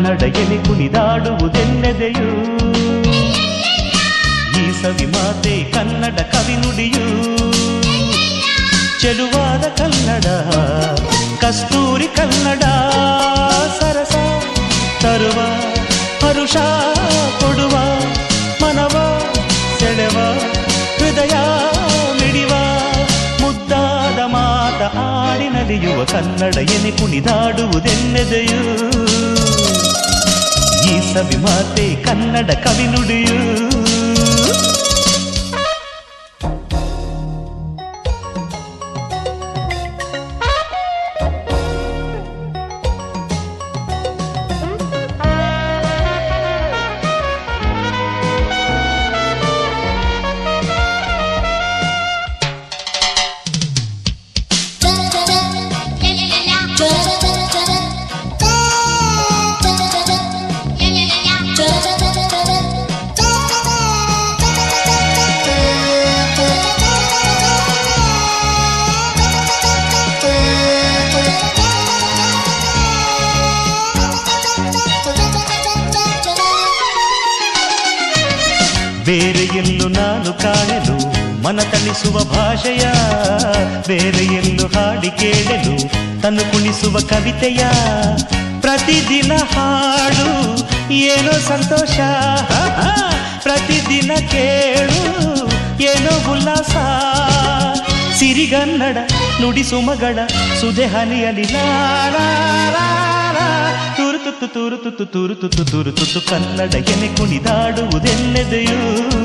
ಕನ್ನಡ ಎಲೆ ಕುಣಿದಾಡುವುದೆನ್ನೆದೆಯು ಈ ಸವಿ ಮಾತೆ ಕನ್ನಡ ಕವಿ ನುಡಿಯು ಚೆಲುವಾದ ಕನ್ನಡ ಕಸ್ತೂರಿ ಕನ್ನಡ ಸರಸ ತರುವ ಹರುಷ ಕೊಡುವ ಮನವ ಸೆಳೆವ ಹೃದಯ ಮಿಡಿವ ಮುದ್ದಾದ ಮಾತ ಆಡಿ ನಲಿಯುವ ಕನ್ನಡ ಎನೆ ಕುಣಿದಾಡುವುದೆನ್ನೆದೆಯು ಈ ಸವಿ ಮಾತೆ ಕನ್ನಡ ಕವಿ ನುಡಿಯು ಬೇರೆ ಎಲ್ಲೂ ನಾನು ಕಾಣಲು ಮನ ತಣಿಸುವ ಭಾಷೆಯ ಬೇರೆ ಎಲ್ಲೂ ಹಾಡಿ ಕೇಳಲು ತನು ಕುಣಿಸುವ ಕವಿತೆಯ ಪ್ರತಿದಿನ ಹಾಡು ಏನೋ ಸಂತೋಷ ಹ, ಹ. ಪ್ರತಿದಿನ ಕೇಳು ಏನೋ ಉಲ್ಲಾಸ ಸಿರಿಗನ್ನಡ ನುಡಿಸು ಮಗಳ ಸುದೆ ಹನಿಯಲಿ ಲಾ ಲಾ ಲಾ ಲಾ. ತೂರು ತುತ್ತು ತೂರು ತುತ್ತು ತೂರು ತುತ್ತು ತೂರು ತುತ್ತು ಕನ್ನಡ ಎನೆ ಕುಣಿದಾಡುವುದೆನ್ನೆದೆಯು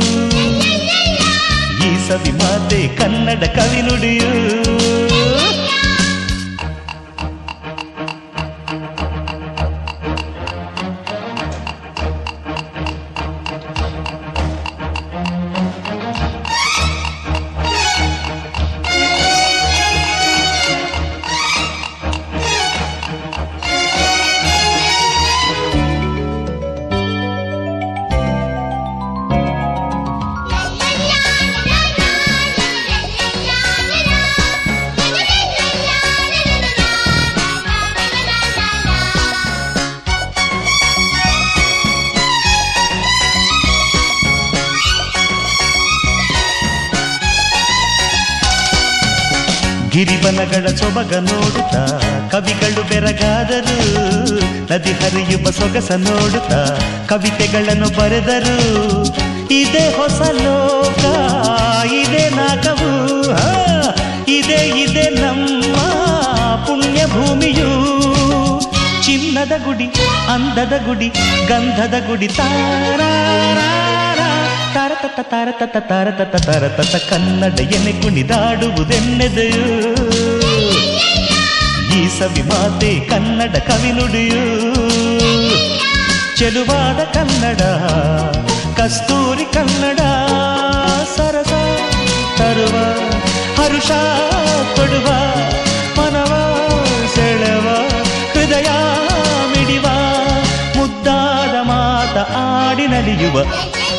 ಈ ಸವಿ ಮಾತೆ ಕನ್ನಡ ಕವಿ ನುಡಿಯು ಗಿರಿಬನಗಳ ಸೊಬಗ ನೋಡುತ್ತಾ ಕವಿಗಳು ಬೆರಗಾದರು ನದಿ ಹರಿಯುವ ಸೊಗಸ ನೋಡುತ್ತಾ ಕವಿತೆಗಳನ್ನು ಬರೆದರು ಇದೇ ಹೊಸ ಲೋಕ ಇದೇ ನಾಗವು ಹಾ, ಇದೇ ಇದೇ ನಮ್ಮ ಪುಣ್ಯ ಭೂಮಿಯು ಚಿನ್ನದ ಗುಡಿ ಅಂದದ ಗುಡಿ ಗಂಧದ ಗುಡಿ ತಾರಾರ ತಾರತತ್ತ ತಾರತತ್ತ ತಾರತತ್ತ ತಾರತತ್ತ ಕನ್ನಡ ಎನೆ ಕುಣಿದಾಡುವುದೆನ್ನೆದೆಯು ಈ ಸವಿ ಮಾತೆ ಕನ್ನಡ ಕವಿ ನುಡಿಯು ಚೆಲುವಾದ ಕನ್ನಡ ಕಸ್ತೂರಿ ಕನ್ನಡ ಸರಸ ತರುವ ಹರುಷ ಕೊಡುವ ಮನವ ಸೆಳೆವ ಹೃದಯ ಮಿಡಿವ ಮುದ್ದಾದ ಮಾತ ಆಡಿ ನಲಿಯುವ